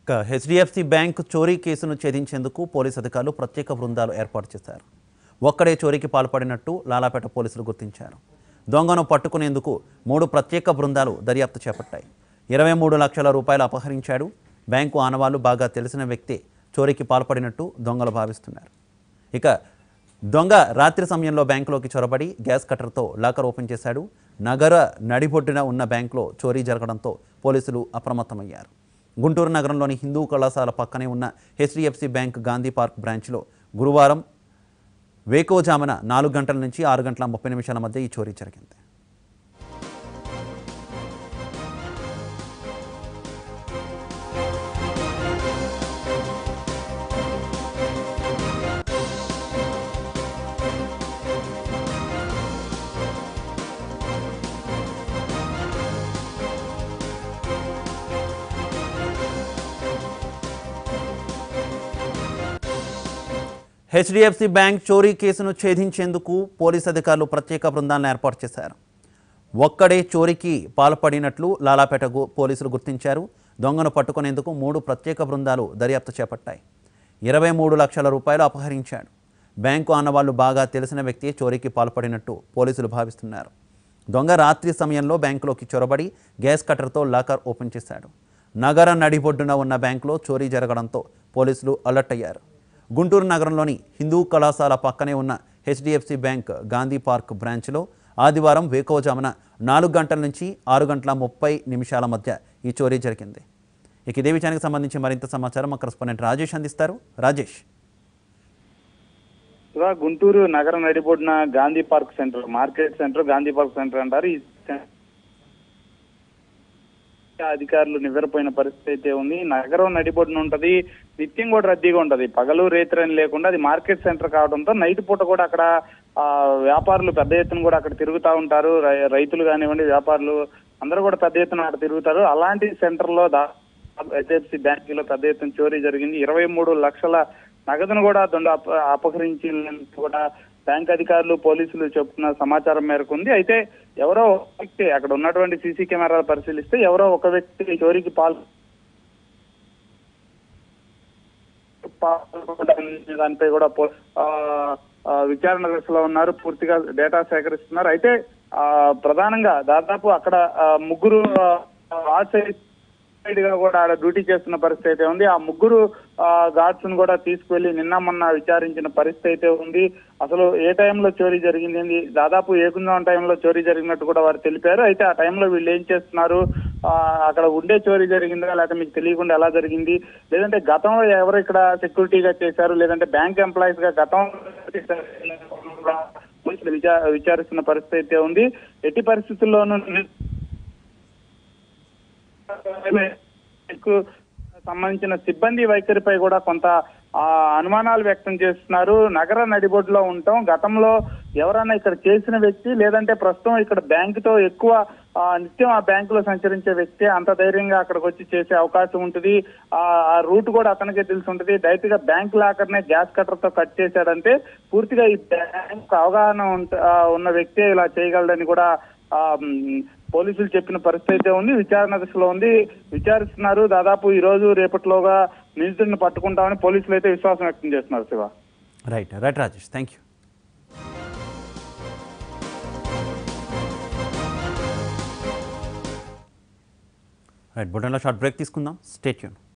ఇక HDFC bank చోరీ కేసును ఛేదించేందుకు పోలీసు అధికారులు ప్రత్యేక బృందాలు ఏర్పాటు చేశారు ఒక్కడే చోరీకి పాల్పడినట్టు లాలాపేట పోలీసులు గుర్తించారు దొంగను పట్టుకునేందుకు మూడు ప్రత్యేక బృందాలు దర్యాప్తు చేపట్టాయి ఇరవై మూడు లక్షల రూపాయలు అపహరించాడు బ్యాంకు ఆనవాళ్లు బాగా తెలిసిన వ్యక్తే చోరీకి పాల్పడినట్టు దొంగలు భావిస్తున్నారు ఇక దొంగ రాత్రి సమయంలో బ్యాంకులోకి చొరబడి గ్యాస్ కట్టర్తో లాకర్ ఓపెన్ చేశాడు నగర నడిబొడ్డున ఉన్న బ్యాంకులో చోరీ జరగడంతో పోలీసులు అప్రమత్తమయ్యారు గుంటూరు నగరంలోని హిందూ కళాశాల పక్కనే ఉన్న హెచ్డిఎఫ్సి బ్యాంక్ గాంధీ పార్క్ బ్రాంచ్లో గురువారం వేకోజామున నాలుగు గంటల నుంచి ఆరు గంటల ముప్పై నిమిషాల మధ్య ఈ చోరీ జరిగింది హెచ్డిఎఫ్సి బ్యాంక్ చోరీ కేసును ఛేదించేందుకు పోలీస్ అధికారులు ప్రత్యేక బృందాలను ఏర్పాటు చేశారు ఒక్కడే చోరీకి పాల్పడినట్లు లాలాపేట గు- పోలీసులు గుర్తించారు దొంగను పట్టుకునేందుకు మూడు ప్రత్యేక బృందాలు దర్యాప్తు చేపట్టాయి ఇరవై మూడు లక్షల రూపాయలు అపహరించాడు బ్యాంకు ఆనవాళ్లు బాగా తెలిసిన వ్యక్తి చోరీకి పాల్పడినట్టు పోలీసులు భావిస్తున్నారు దొంగ రాత్రి సమయంలో బ్యాంకులోకి చొరబడి గ్యాస్ కట్టర్తో లాకర్ ఓపెన్ చేశాడు నగర నడిబొడ్డున ఉన్న బ్యాంకులో చోరీ జరగడంతో పోలీసులు అలర్ట్ అయ్యారు గుంటూరు నగరంలోని హిందూ కళాశాల పక్కనే ఉన్న హెచ్డిఎఫ్సి బ్యాంక్ గాంధీ పార్క్ బ్రాంచ్లో ఆదివారం వేకోజామున నాలుగు గంటల నుంచి ఆరు గంటల ముప్పై నిమిషాల మధ్య ఈ చోరీ జరిగింది ఇక ఇదే విషయానికి సంబంధించి మరింత సమాచారం మా కరెస్పాండెంట్ రాజేష్ అందిస్తారు రాజేష్ ఇవా గుంటూరు నగర నడిబొడ్డున Gandhi park centre market centre Gandhi park centre అంటారు ఈ సెం- అధికారులు నివ్వెరపోయిన పరిస్థితి అయితే ఉంది నగరం నడిబొడ్డున ఉంటది నిత్యం కూడా రద్దీగా ఉంటది పగలు రేత్రి అని లేకుండా అది మార్కెట్ సెంటర్ కావడంతో నైట్ పూట కూడా అక్కడ ఆ వ్యాపారులు పెద్ద ఎత్తున కూడా అక్కడ తిరుగుతా ఉంటారు రై- రైతులు కానివ్వండి వ్యాపారులు అందరూ కూడా పెద్ద ఎత్తున అక్కడ తిరుగుతారు అలాంటి సెంటర్ లో దా హెచ్డిఎఫ్సి బ్యాంకులో పెద్ద ఎత్తున చోరీ జరిగింది ఇరవై మూడు లక్షల నగదును కూడా దొంగ అప- అపహరించి కూడా బ్యాంక్ అధికారులు పోలీసులు చెప్తున్న సమాచారం మేరకు ఉంది అయితే ఎవరో ఒక వ్యక్తి అక్కడ ఉన్నటువంటి సీసీ కెమెరాలు పరిశీలిస్తే ఎవరో ఒక వ్యక్తి చోరీకి పాల్ పాల్గొనడం దానిపై కూడా పో- ఆ, ఆ, విచారణ దశలో ఉన్నారు పూర్తిగా డేటా సేకరిస్తున్నారు అయితే ఆ, ప్రధానంగా దాదాపు అక్కడ ఆ, ముగ్గురు ఆ, ఆ సైడ్ సైడ్ గా కూడా ఆడ డ్యూటీ చేస్తున్న పరిస్థితి అయితే ఉంది ఆ ముగ్గురు గార్డ్స్ ను కూడా తీసుకువెళ్లి నిన్న మొన్న విచారించిన పరిస్థితి అయితే ఉంది అసలు ఏ టైంలో చోరీ జరిగింది ఏంది? దాదాపు ఏకుందాం టైంలో చోరీ జరిగినట్టు కూడా వారు తెలిపారు అయితే ఆ టైంలో వీళ్ళు ఏం చేస్తున్నారు ఆ, అక్కడ ఉండే చోరీ జరిగిందా లేకపోతే మీకు తెలియకుండా ఎలా జరిగింది లేదంటే గతంలో ఎవరు ఇక్కడ సెక్యూరిటీగా చేశారు లేదంటే బ్యాంక్ ఎంప్లాయీస్ గా గతంలో చేశారు? పోలీసులు విచా విచారిస్తున్న పరిస్థితి అయితే ఉంది ఎట్టి పరిస్థితుల్లోనూ కు సంబంధించిన సిబ్బంది వైఖరిపై కూడా కొంత ఆ, అనుమానాలు వ్యక్తం చేస్తున్నారు నగర నడిబొడ్డులో ఉంటాం గతంలో ఎవరైనా ఇక్కడ చేసిన వ్యక్తి లేదంటే ప్రస్తుతం ఇక్కడ బ్యాంకుతో ఎక్కువ ఆ, నిత్యం ఆ బ్యాంకులో సంచరించే వ్యక్తి అంత ధైర్యంగా అక్కడికి వచ్చి చేసే అవకాశం ఉంటుంది ఆ ఆ రూట్ కూడా అతనికే తెలిసి ఉంటుంది డైరెక్ట్ గా బ్యాంక్ లాకర్ నే గ్యాస్ కట్టర్ తో కట్ చేశాడంటే పూర్తిగా ఈ బ్యాంక్ అవగాహన ఉంట- ఆ, ఉన్న వ్యక్తే ఇలా చేయగలడని కూడా ఆ, మ్, పోలీసులు చెప్పిన పరిస్థితి అయితే ఉంది విచారణ దశలో ఉంది విచారిస్తున్నారు దాదాపు ఈ రోజు రేపటిలోగా నిందితుడిని పట్టుకుంటామని పోలీసులు అయితే విశ్వాసం వ్యక్తం చేస్తున్నారు Shiva right right Rajesh thank you right బుటన్లో షార్ట్ బ్రేక్ తీసుకుందాం స్టేట్యూన్